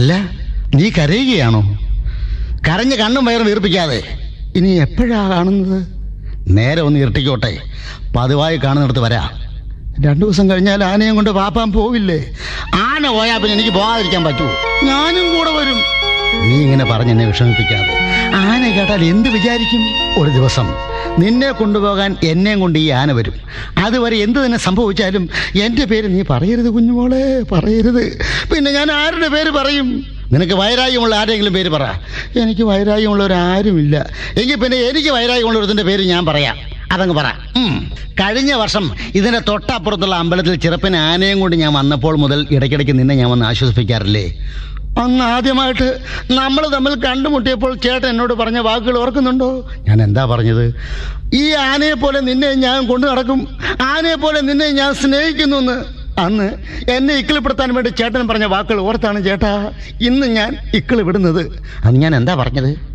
അല്ല നീ കരയുകയാണോ കരഞ്ഞ് കണ്ണും വയറും വീർപ്പിക്കാതെ ഇനി എപ്പോഴാ കാണുന്നത് നേരെ ഒന്ന് ഇരട്ടിക്കോട്ടെ പതിവായി കാണുന്നിടത്ത് വരാം രണ്ടു ദിവസം കഴിഞ്ഞാൽ ആനയും കൊണ്ട് പാപ്പാൻ പോവില്ലേ ആന പോയാൽ പിന്നെ എനിക്ക് പോകാതിരിക്കാൻ പറ്റുമോ ഞാനും കൂടെ വരും നീ ഇങ്ങനെ പറഞ്ഞ് എന്നെ വിഷമിപ്പിക്കാതെ ആന കേട്ടാൽ എന്ത് വിചാരിക്കും ഒരു ദിവസം നിന്നെ കൊണ്ടുപോകാൻ എന്നെയും കൊണ്ട് ഈ ആന വരും അതുവരെ എന്ത് തന്നെ സംഭവിച്ചാലും എൻ്റെ പേര് നീ പറയരുത് കുഞ്ഞുമോളെ പറയരുത് പിന്നെ ഞാൻ ആരുടെ പേര് പറയും നിനക്ക് വൈരാഗ്യമുള്ള ആരെങ്കിലും പേര് പറ എനിക്ക് വൈരാഗ്യമുള്ളവർ ആരുമില്ല എങ്കിൽ പിന്നെ എനിക്ക് വൈരാഗ്യമുള്ളവരുടെ പേര് ഞാൻ പറയാം അതങ്ങ് പറ ഉം. കഴിഞ്ഞ വർഷം ഇതിന്റെ തൊട്ടപ്പുറത്തുള്ള അമ്പലത്തിൽ ചെറുപ്പന് ആനയും കൊണ്ട് ഞാൻ വന്നപ്പോൾ മുതൽ ഇടയ്ക്കിടയ്ക്ക് നിന്നെ ഞാൻ വന്ന് ആശ്വസിപ്പിക്കാറില്ലേ അന്ന് ആദ്യമായിട്ട് നമ്മൾ തമ്മിൽ കണ്ടുമുട്ടിയപ്പോൾ ചേട്ടൻ എന്നോട് പറഞ്ഞ വാക്കുകൾ ഓർക്കുന്നുണ്ടോ ഞാൻ എന്താ പറഞ്ഞത് ഈ ആനയെ പോലെ നിന്നെ ഞാൻ കൊണ്ടു നടക്കും ആനയെ പോലെ നിന്നെ ഞാൻ സ്നേഹിക്കുന്നു എന്ന് അന്ന് എന്നെ ഇക്കിളിപ്പെടുത്താൻ വേണ്ടി ചേട്ടൻ പറഞ്ഞ വാക്കുകൾ ഓർത്താണ് ചേട്ടാ ഇന്ന് ഞാൻ ഇക്കിളി വിടുന്നത് അന്ന് ഞാൻ എന്താ പറഞ്ഞത്